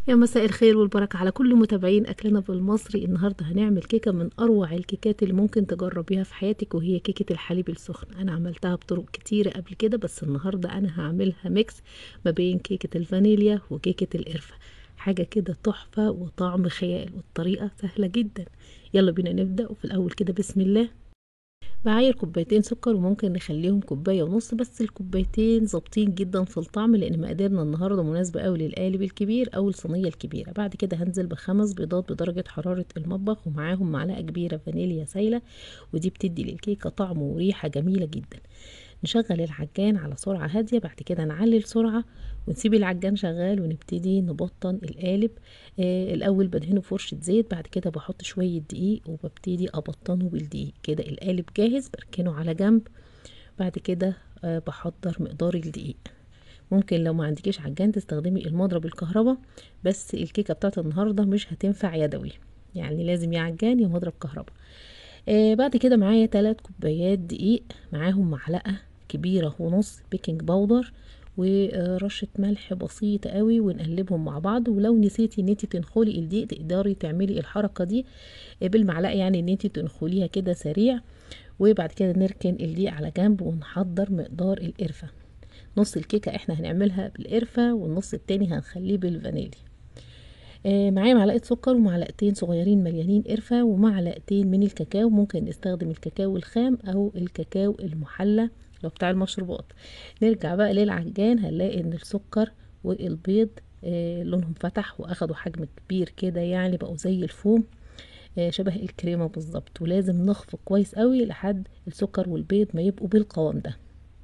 يا مساء الخير والبركة على كل متابعين أكلنا بالمصري النهاردة هنعمل كيكة من أروع الكيكات اللي ممكن تجربيها في حياتك وهي كيكة الحليب السخن أنا عملتها بطرق كتيرة قبل كده بس النهاردة أنا هعملها ميكس ما بين كيكة الفانيليا وكيكة القرفة حاجة كده تحفة وطعم خيال والطريقة سهلة جدا يلا بينا نبدأ وفي الأول كده بسم الله بعاير كوبايتين سكر وممكن نخليهم كوبايه ونص بس الكوبايتين ظابطين جدا في الطعم لان مقاديرنا النهارده مناسبه قوي للقالب الكبير او الصينيه الكبيره بعد كده هنزل بخمس بيضات بدرجه حراره المطبخ ومعاهم معلقه كبيره فانيليا سايله ودي بتدي للكيكه طعم وريحه جميله جدا نشغل العجان على سرعة هادية بعد كده نعلي السرعة ونسيب العجان شغال ونبتدي نبطن القالب آه الأول بدهنه بفرشة زيت بعد كده بحط شوية دقيق وببتدي أبطنه بالدقيق كده القالب جاهز بركنه على جنب بعد كده آه بحضر مقدار الدقيق ممكن لو ما عندكيش عجان تستخدمي المضرب الكهرباء بس الكيكة بتاعت النهاردة مش هتنفع يدوي يعني لازم يا عجان يا مضرب كهرباء آه بعد كده معايا تلات كوبايات دقيق معاهم معلقة كبيرة ونص بيكنج باودر ورشة ملح بسيطة قوي ونقلبهم مع بعض ولو نسيتي ان انت تنخلي الدقيق تقدري تعملي الحركة دي بالمعلقة يعني ان انت تنخليها كده سريع وبعد كده نركن الدقيق على جنب ونحضر مقدار القرفة نص الكيكة احنا هنعملها بالقرفة والنص التاني هنخليه بالفانيليا آه معايا معلقة سكر ومعلقتين صغيرين مليانين قرفة ومعلقتين من الكاكاو ممكن نستخدم الكاكاو الخام او الكاكاو المحلى لو بتاع المشروبات نرجع بقى للعجان هنلاقي ان السكر والبيض آه لونهم فتح واخدوا حجم كبير كده يعني بقوا زي الفوم آه شبه الكريمة بالظبط ولازم نخفق كويس قوي لحد السكر والبيض ما يبقوا بالقوام ده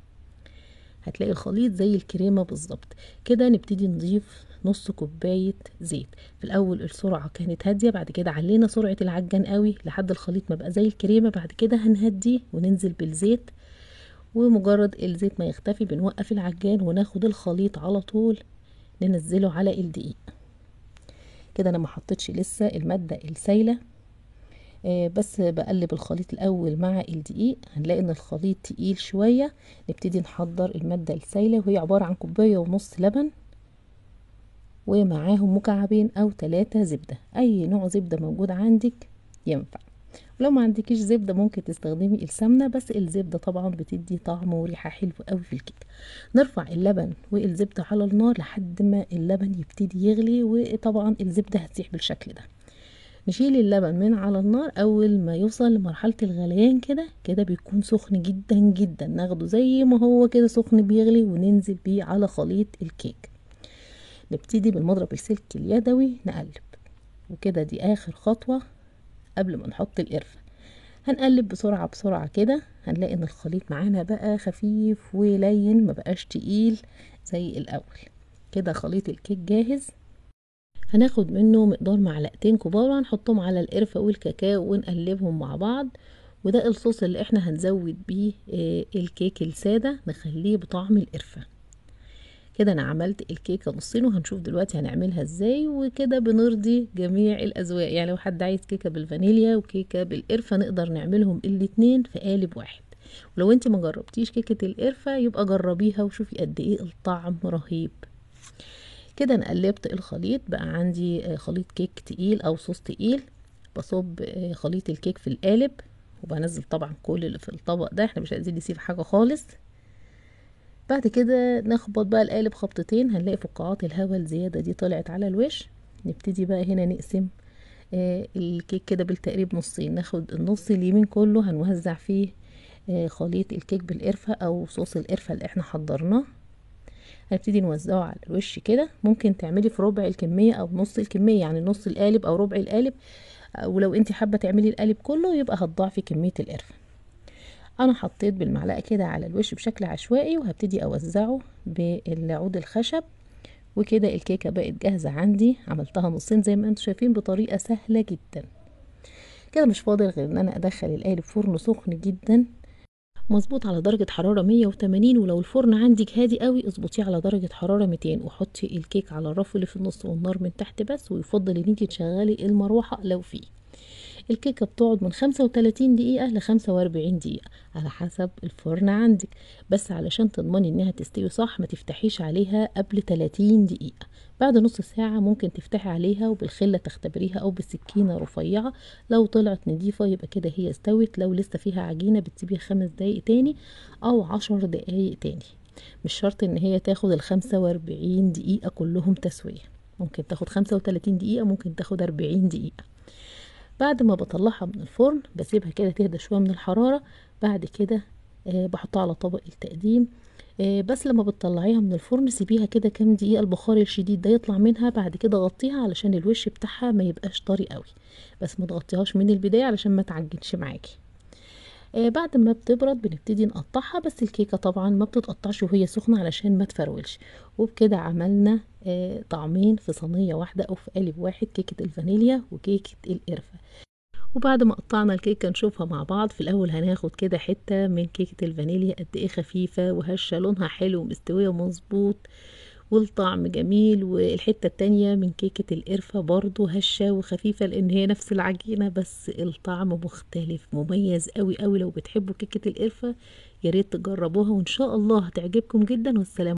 هتلاقي الخليط زي الكريمة بالظبط كده نبتدي نضيف نص كوباية زيت في الأول السرعة كانت هادية بعد كده علينا سرعة العجان قوي لحد الخليط ما بقى زي الكريمة بعد كده هنهدي وننزل بالزيت ومجرد الزيت ما يختفي بنوقف العجان وناخد الخليط على طول ننزله على الدقيق كده انا ما حطيتش لسه المادة السايلة آه بس بقلب الخليط الاول مع الدقيق هنلاقي ان الخليط تقيل شوية نبتدي نحضر المادة السايلة وهي عبارة عن كوباية ونص لبن ومعاهم مكعبين او ثلاثة زبدة اي نوع زبدة موجود عندك ينفع ولو ما عندكيش زبده ممكن تستخدمي السمنه بس الزبده طبعا بتدي طعم وريحه حلوه قوي في الكيكه نرفع اللبن والزبده على النار لحد ما اللبن يبتدي يغلي وطبعا الزبده هتسيح بالشكل ده نشيل اللبن من على النار اول ما يوصل لمرحله الغليان كده كده بيكون سخن جدا جدا ناخده زي ما هو كده سخن بيغلي وننزل بيه على خليط الكيك نبتدي بالمضرب السلك اليدوي نقلب وكده دي اخر خطوه قبل ما نحط القرفة هنقلب بسرعة بسرعة كده هنلاقي ان الخليط معانا بقى خفيف ولين ما بقاش تقيل زي الاول كده خليط الكيك جاهز هناخد منه مقدار معلقتين كبار وهنحطهم على القرفة والكاكاو ونقلبهم مع بعض وده الصوص اللي احنا هنزود بيه الكيك السادة نخليه بطعم القرفة كده انا عملت الكيكه نصين وهنشوف دلوقتي هنعملها ازاي وكده بنرضي جميع الاذواق يعني لو حد عايز كيكه بالفانيليا وكيكه بالقرفه نقدر نعملهم الاتنين في قالب واحد ولو انت ما جربتيش كيكه القرفه يبقى جربيها وشوفي قد ايه الطعم رهيب كده انا قلبت الخليط بقى عندي خليط كيك تقيل او صوص تقيل بصب خليط الكيك في القالب وبنزل طبعا كل اللي في الطبق ده احنا مش عايزين نسيب حاجه خالص بعد كده نخبط بقى القالب خبطتين هنلاقي فقاعات الهواء الزيادة دي طلعت على الوش نبتدي بقى هنا نقسم آه الكيك كده بالتقريب نصين ناخد النص اليمين كله هنوزع فيه آه خليط الكيك بالقرفة او صوص القرفة اللي احنا حضرناه هنبتدي نوزعه على الوش كده ممكن تعملي في ربع الكمية او نص الكمية يعني نص القالب او ربع القالب ولو انت حابة تعملي القالب كله يبقى هتضاعفي كمية القرفة انا حطيت بالمعلقه كده على الوش بشكل عشوائي وهبتدي اوزعه بالعود الخشب وكده الكيكه بقت جاهزه عندي عملتها نصين زي ما انتم شايفين بطريقه سهله جدا كده مش فاضل غير ان انا ادخل القالب فرن سخن جدا مظبوط على درجة حرارة 180 ولو الفرن عندك هادي قوي اظبطيه على درجة حرارة 200 وحطي الكيك على الرف اللي في النص والنار من تحت بس ويفضل ان انت تشغلي المروحة لو فيه الكيكة بتقعد من 35 دقيقة ل 45 دقيقة على حسب الفرن عندك بس علشان تضمني انها تستوي صح ما تفتحيش عليها قبل 30 دقيقة بعد نص ساعة ممكن تفتحي عليها وبالخلة تختبريها او بالسكينة رفيعة لو طلعت نضيفة يبقى كده هي استوت لو لسه فيها عجينة بتسيبيها خمس دقايق تاني او عشر دقايق تاني مش شرط ان هي تاخد الخمسة واربعين دقيقة كلهم تسوية ممكن تاخد خمسة وتلاتين دقيقة ممكن تاخد اربعين دقيقة بعد ما بطلعها من الفرن بسيبها كده تهدى شوية من الحرارة بعد كده آه بحطها على طبق التقديم آه بس لما بتطلعيها من الفرن سيبيها كده كام دقيقة البخار الشديد ده يطلع منها بعد كده غطيها علشان الوش بتاعها ما يبقاش طري قوي بس ما تغطيهاش من البداية علشان ما تعجنش معاكي آه بعد ما بتبرد بنبتدي نقطعها بس الكيكة طبعا ما بتتقطعش وهي سخنة علشان ما تفرولش وبكده عملنا آه طعمين في صينية واحدة أو في قالب واحد كيكة الفانيليا وكيكة القرفة وبعد ما قطعنا الكيكة نشوفها مع بعض في الأول هناخد كده حتة من كيكة الفانيليا قد ايه خفيفة وهشة لونها حلو ومستوية مظبوط والطعم جميل والحتة التانية من كيكة القرفة برضو هشة وخفيفة لأن هي نفس العجينة بس الطعم مختلف مميز قوي قوي لو بتحبوا كيكة القرفة ياريت تجربوها وإن شاء الله هتعجبكم جدا والسلام